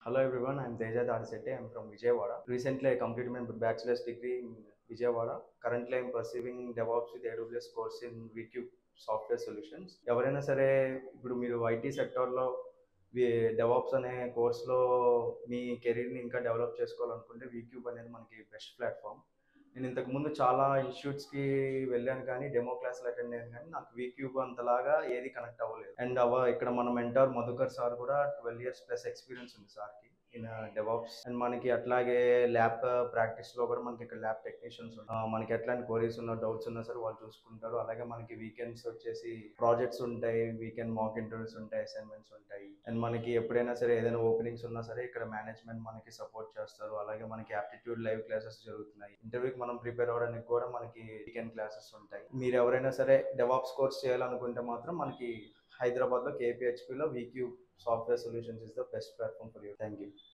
Hello everyone, I'm Teja Dadasette. I'm from Vijayawada. Recently, I completed my bachelor's degree in Vijayawada. Currently, I'm pursuing DevOps with AWS course in VCube software solutions ఎవరైనా సరే ఇప్పుడు మీరు IT సెక్టార్లో DevOps అనే కోర్స్లో మీ కెరీర్ని ఇంకా develop చేసుకోవాలనుకుంటే వీక్యూబ్ అనేది మనకి బెస్ట్ ప్లాట్ఫామ్ నేను ఇంతకు ముందు చాలా ఇన్స్టిట్యూట్స్కి వెళ్ళాను కానీ డెమో క్లాసులు అటెండ్ అయ్యాను కానీ నాకు వీక్యూబ్ అంతలాగా ఏది కనెక్ట్ అవ్వలేదు అండ్ అవ ఇక్కడ మన మెంటర్ మధుకర్ సార్ కూడా ట్వెల్వ్ ఇయర్స్ ప్లస్ ఎక్స్పీరియన్స్ ఉంది సార్కి ఇన్ డెవాప్స్ అండ్ మనకి అట్లాగే ల్యాబ్ ప్రాక్టీస్లో కూడా మనకి ఇక్కడ ల్యాబ్ టెక్నీషియన్స్ మనకి ఎట్లాంటి కోరీస్ ఉన్న డౌట్స్ ఉన్నా సరే వాళ్ళు చూసుకుంటారు అలాగే మనకి వీకెండ్స్ వచ్చేసి ప్రాజెక్ట్స్ ఉంటాయి వీకెండ్ మాక్ ఇంటర్వ్యూస్ ఉంటాయి అసైన్మెంట్స్ ఉంటాయి అండ్ మనకి ఎప్పుడైనా సరే ఏదైనా ఓపెనింగ్స్ ఉన్నా సరే ఇక్కడ మేనేజ్మెంట్ మనకి సపోర్ట్ చేస్తారు అలాగే మనకి యాప్టిట్యూడ్ లైవ్ క్లాసెస్ జరుగుతున్నాయి ఇంటర్వ్యూకి మనం ప్రిపేర్ అవ్వడానికి కూడా మనకి వీకెండ్ క్లాసెస్ ఉంటాయి మీరు ఎవరైనా సరే డెవాప్స్ కోర్స్ చేయాలనుకుంటే మాత్రం మనకి హైదరాబాద్లో కేపీహెచ్పిలో VCube software solutions is the best platform for you thank you